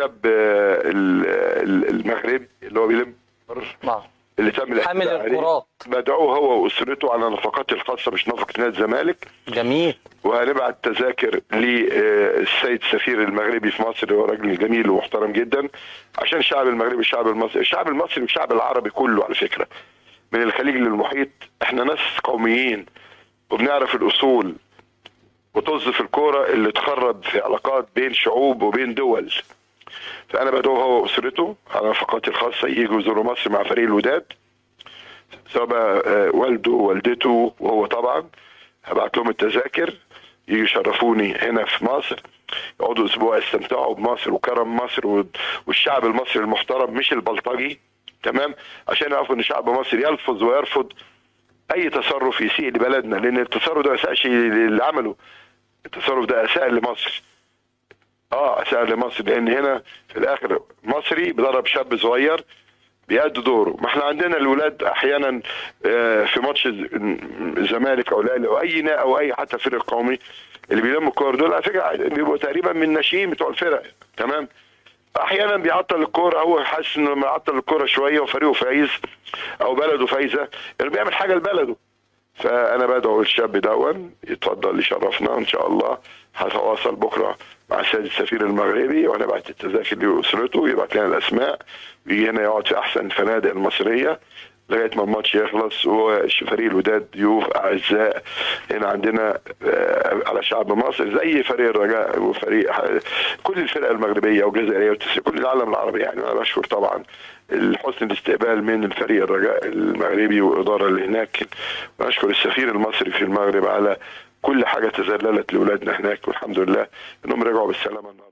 الشاب آه، ال- ال- المغربي اللي هو بيلم نعم اللي تم حامل الاعتداء عليه. الكرات بدعوه هو واسرته على نفقاته الخاصه مش نفقه نادي الزمالك جميل وهنبعت تذاكر للسيد السفير المغربي في مصر هو راجل جميل ومحترم جدا عشان الشعب المغربي الشعب المصري الشعب المصري والشعب العربي كله على فكره من الخليج للمحيط احنا ناس قوميين وبنعرف الاصول وطز في الكوره اللي تخرب في علاقات بين شعوب وبين دول فانا بدعوه هو واسرته على نفقاتي الخاصه يجوا يزوروا مصر مع فريق الوداد سواء بقى آه، والده ووالدته وهو طبعا هبعت لهم التذاكر يجوا يشرفوني هنا في مصر يقعدوا اسبوع يستمتعوا بمصر وكرم مصر و- والشعب المصري المحترم مش البلطجي تمام عشان يعرفوا ان شعب مصر يلفظ ويرفض اي تصرف يسيء لبلدنا لان التصرف ده اساء شيء اللي عمله التصرف ده اساء لمصر اه اساء لمصر لان هنا في الاخر مصري بيضرب شاب صغير بيأدي دوره ما احنا عندنا الولاد احيانا آه، في ماتش الز- الزمالك او الاهلي او اي نا- او اي حتى فريق قومي اللي بيلموا الكور دول على فكره بيبقوا تقريبا من الناشئين بتوع الفرق تمام احيانا بيعطل الكوره هو حاسس انه لما يعطل الكوره شويه وفريقه فايز او بلده فايزه يعني بيعمل حاجه لبلده فانا بدعو الشاب دون يتفضل يشرفنا ان شاء الله هتواصل بكره مع السيد السفير المغربي ونبعت التذاكر لاسرته يبعت لنا الاسماء ويجي هنا يقعد في احسن الفنادق المصريه لغايه ما الماتش يخلص وفريق الوداد ضيوف اعزاء هنا عندنا آه، على شعب مصر زي فريق الرجاء وفريق كل الفرق المغربيه والجزائريه والتس- كل العالم العربي يعني انا بشكر طبعا حسن الاستقبال من الفريق الرجاء المغربي والاداره اللي هناك ونشكر السفير المصري في المغرب على كل حاجه تذللت لاولادنا هناك والحمد لله انهم رجعوا بالسلامه النهارده